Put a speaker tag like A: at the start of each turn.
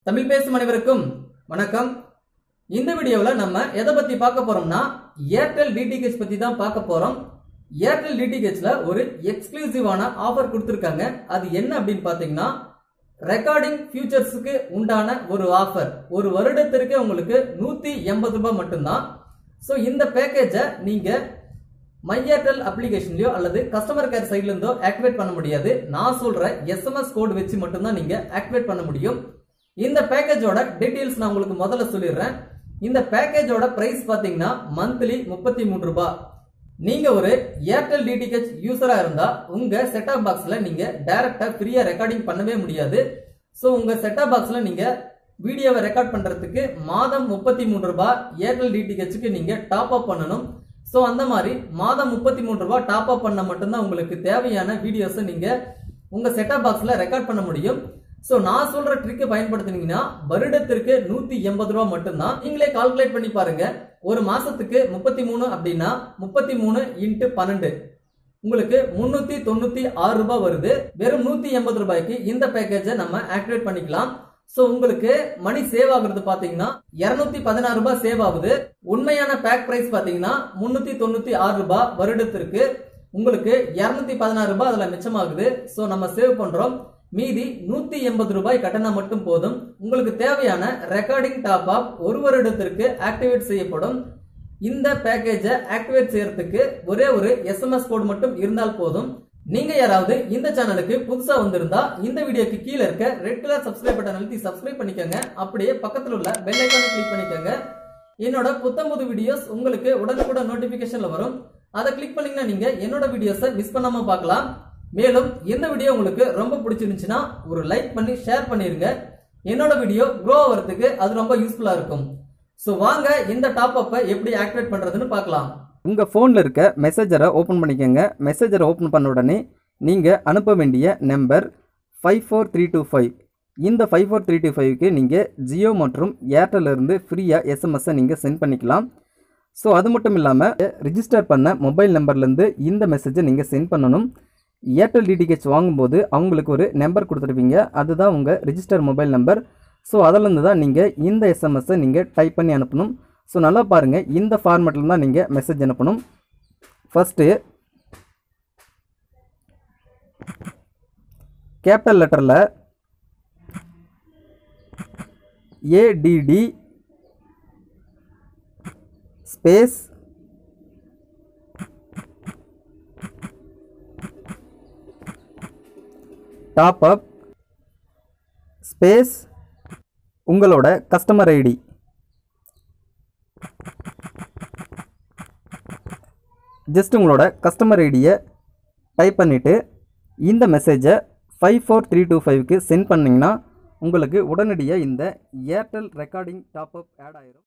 A: தமிழ் பேசும் அனைவருக்கும் வணக்கம் இந்த வீடியோவில் நம்ம எதை பத்தி பார்க்க போறோம்னா ஏர்டெல் டிடிஹெச் பத்தி தான் பார்க்க போறோம் ஏர்டெல் டிடிஹெச்ல ஒரு எக்ஸ்க்ளூசிவான ஆஃபர் கொடுத்துருக்காங்க அது என்ன அப்படின்னு பார்த்தீங்கன்னா ரெக்கார்டிங் ஃபியூச்சர்ஸுக்கு உண்டான ஒரு ஆஃபர் ஒரு வருடத்திற்கு உங்களுக்கு நூத்தி எண்பது ரூபாய் மட்டும்தான் ஸோ இந்த பேக்கேஜை நீங்க மை ஏர்டெல் அப்ளிகேஷன்லயோ அல்லது கஸ்டமர் கேர் சைட்ல இருந்தோ ஆக்டிவேட் பண்ண முடியாது நான் சொல்ற எஸ்எம்எஸ் கோட் வச்சு மட்டும்தான் நீங்க ஆக்டிவேட் பண்ண முடியும் இந்த பேக்கேஜோட டீடைல்ஸ் நான் உங்களுக்கு முதல்ல சொல்லிடுறேன் இந்த பேக்கேஜோட பிரைஸ் பாத்தீங்கன்னா மந்த்லி முப்பத்தி மூணு ரூபாய் நீங்க ஒரு ஏர்டெல் டிடிஹெச் யூசரா இருந்தா உங்க செட்டாப் பாக்ஸ்ல நீங்க டைரக்டா ஃப்ரீயா ரெக்கார்டிங் பண்ணவே முடியாது ஸோ உங்க செட்டாப் பாக்ஸ்ல நீங்க வீடியோவை ரெக்கார்ட் பண்றதுக்கு மாதம் முப்பத்தி மூணு ரூபாய் ஏர்டெல் டிடிஹெச்சுக்கு நீங்க டாப் அப் பண்ணணும் ஸோ அந்த மாதிரி மாதம் முப்பத்தி மூணு ரூபாய் டாப் அப் பண்ண மட்டும்தான் உங்களுக்கு தேவையான வீடியோஸை நீங்க உங்க செட்டாப் பாக்ஸ்ல ரெக்கார்ட் பண்ண முடியும் ஸோ நான் சொல்ற ட்ரிக்கை பயன்படுத்தினீங்கன்னா வருடத்திற்கு நூத்தி எண்பது ரூபா மட்டும்தான் நீங்களே கால்குலேட் பண்ணி பாருங்க ஒரு மாசத்துக்கு முப்பத்தி மூணு அப்படின்னா முப்பத்தி மூணு இன்ட்டு பன்னெண்டு உங்களுக்கு முன்னூத்தி தொண்ணூத்தி ஆறு ரூபாய் வருது வெறும் நூத்தி எண்பது ரூபாய்க்கு இந்த பேக்கேஜை நம்ம ஆக்டிவேட் பண்ணிக்கலாம் சோ உங்களுக்கு மணி சேவ் ஆகுறது பாத்தீங்கன்னா இருநூத்தி பதினாறு ரூபாய் சேவ் ஆகுது உண்மையான பேக் பிரைஸ் பாத்தீங்கன்னா முன்னூத்தி தொண்ணூத்தி ஆறு ரூபாய் வருடத்திற்கு உங்களுக்கு இருநூத்தி பதினாறு ரூபாய் அதுல மிச்சமாகுது சோ நம்ம சேவ் பண்றோம் மீதி நூத்தி எண்பது ரூபாய் கட்டணா மட்டும் போதும் உங்களுக்கு தேவையான ரெக்கார்டிங் டாப் அப் ஒரு வருடத்திற்கு ஆக்டிவேட் செய்யப்படும் இந்த பேக்கேஜை ஆக்டிவேட் செய்யறதுக்கு ஒரே ஒரு எஸ்எம்எஸ் கோட் மட்டும் இருந்தால் போதும் நீங்க யாராவது இந்த சேனலுக்கு புதுசா வந்திருந்தா இந்த வீடியோக்கு கீழே இருக்க ரெட் கலர் சப்ஸ்கிரைப் பட்டன் அழுத்தி சப்ஸ்கிரைப் பண்ணிக்கோங்க அப்படியே பக்கத்துல உள்ள பெல் ஐக்கானை கிளிக் பண்ணிக்கோங்க என்னோட புத்தம்புது வீடியோஸ் உங்களுக்கு உடனுக்குடன் நோட்டிபிகேஷன்ல வரும் அதை கிளிக் பண்ணீங்கன்னா நீங்க என்னோட வீடியோஸை மிஸ் பண்ணாம பார்க்கலாம் மேலும் இந்த வீடியோ உங்களுக்கு ரொம்ப பிடிச்சிருந்துச்சுன்னா ஒரு லைக் பண்ணி ஷேர் பண்ணிருங்க என்னோட வீடியோ க்ரோ ஆகிறதுக்கு அது ரொம்ப யூஸ்ஃபுல்லா இருக்கும் ஸோ வாங்க இந்த டாப் அப்பை எப்படி ஆக்டிவேட் பண்றதுன்னு பார்க்கலாம்
B: உங்கள் ஃபோனில் இருக்க மெசேஜரை ஓப்பன் பண்ணிக்கோங்க மெசேஜரை ஓப்பன் பண்ண உடனே நீங்கள் அனுப்ப வேண்டிய number five four three two five இந்த ஃபைவ் ஃபோர் த்ரீ டூ ஃபைவ்க்கு நீங்கள் ஜியோ மற்றும் ஏர்டெல் இருந்து ஃப்ரீயாக எஸ்எம்எஸ்ஸை நீங்கள் சென்ட் பண்ணிக்கலாம் ஸோ அது மட்டும் இல்லாமல் ரிஜிஸ்டர் பண்ண மொபைல் நம்பர்லேருந்து இந்த மெசேஜை நீங்கள் சென்ட் பண்ணணும் ஏர்டெல் டிடிஹெச் வாங்கும்போது அவங்களுக்கு ஒரு நம்பர் கொடுத்துருப்பீங்க அதுதான் உங்கள் ரிஜிஸ்டர் மொபைல் நம்பர் ஸோ அதிலேருந்து தான் நீங்கள் இந்த எஸ்எம்எஸ்ஸை நீங்கள் டைப் பண்ணி அனுப்பணும் ஸோ நல்லா பாருங்கள் இந்த ஃபார்மேட்டில் தான் நீங்கள் மெசேஜ் அனுப்பணும் ஃபஸ்ட்டு கேபிட்டல் லெட்டரில் ADD space top up space உங்களோட கஸ்டமர் ஐடி ஜஸ்ட் உங்களோட கஸ்டமர் ஐடியை டைப் பண்ணிவிட்டு இந்த மெசேஜை ஃபைவ் ஃபோர் த்ரீ டூ ஃபைவ்க்கு சென்ட் பண்ணிங்கன்னா உங்களுக்கு உடனடியாக இந்த Airtel recording top up add ஆயிரும்